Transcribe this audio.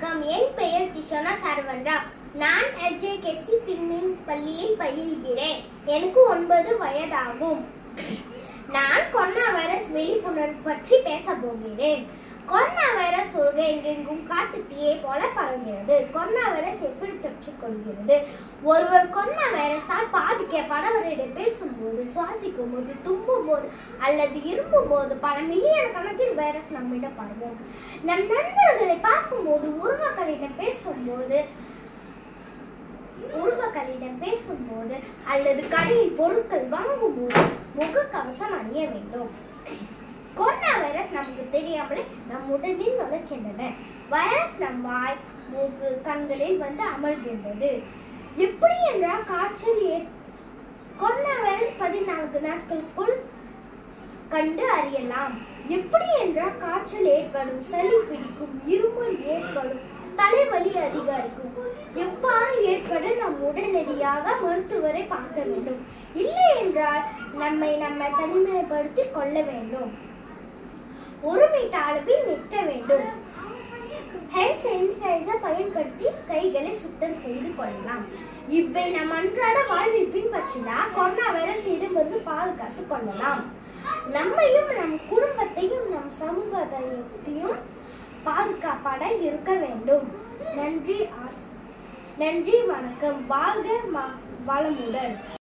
வணக்கம் என் பெயர் திஷோனா சரவணராவ் நான் எஸ்ஜேகேசி பின்மின் பள்ளியில் பயில்கிறேன் எனக்கு ஒன்பது வயதாகும் நான் கொரோனா வைரஸ் விழிப்புணர்வு பற்றி பேச போகிறேன் கொரோனா வைரஸ் சொல்க எங்கெங்கும் காட்டு தீயை போல பரவுகிறது கொரோனா வைரஸ் எப்படி தொற்றிக் கொள்கிறது ஒருவர் கொரோனா வைரஸால் பாதிக்கப்படவரிடம் பேசும்போது சுவாசிக்கும் போது தும்பும் போது அல்லது இருமும் போது பல மில்லியன் கணக்கில் வைரஸ் நம்மிடம் பரவும் நம் நண்பர்களை பார்க்கும்போது உருவக்களிடம் பேசும்போது உருவக்களிடம் பேசும்போது அல்லது கடையில் பொருட்கள் வாங்கும்போது முகக்கவசம் அணிய வேண்டும் கொரோனா வைரஸ் நமக்கு தெரியாமலே நம் உடலில் நுழைக்கின்றன வைரஸ் நம் வாய் மூக்கு கண்களில் வந்து அமர்கின்றது எப்படி என்றால் காய்ச்சல் ஏ கொரோனா வைரஸ் பதினான்கு நாட்களுக்குள் கண்டு அறியலாம் எப்படி என்றால் காய்ச்சல் ஏற்படும் சளி பிடிக்கும் இருமல் ஏற்படும் தலைவலி அதிகரிக்கும் எவ்வாறு ஏற்பட நாம் உடனடியாக மருத்துவரை பார்க்க வேண்டும் இல்லை என்றால் நம்மை நம்ம தனிமைப்படுத்தி கொள்ள வேண்டும் ஒரு மீட்டர் அளவில் நிற்க வேண்டும் ஹேண்ட் சானிடைசர் பயன்படுத்தி கைகளை சுத்தம் செய்து கொள்ளலாம் இவை நம் அன்றாட வாழ்வில் பின்பற்றினால் கொரோனா வைரஸ் இடமிருந்து பாதுகாத்துக் கொள்ளலாம் நம்மையும் நம் குடும்பத்தையும் நம் சமூகத்தையும் பாதுகாப்பாட இருக்க வேண்டும் நன்றி ஆஸ் நன்றி வணக்கம் வாழ்க ம- வளமுடன்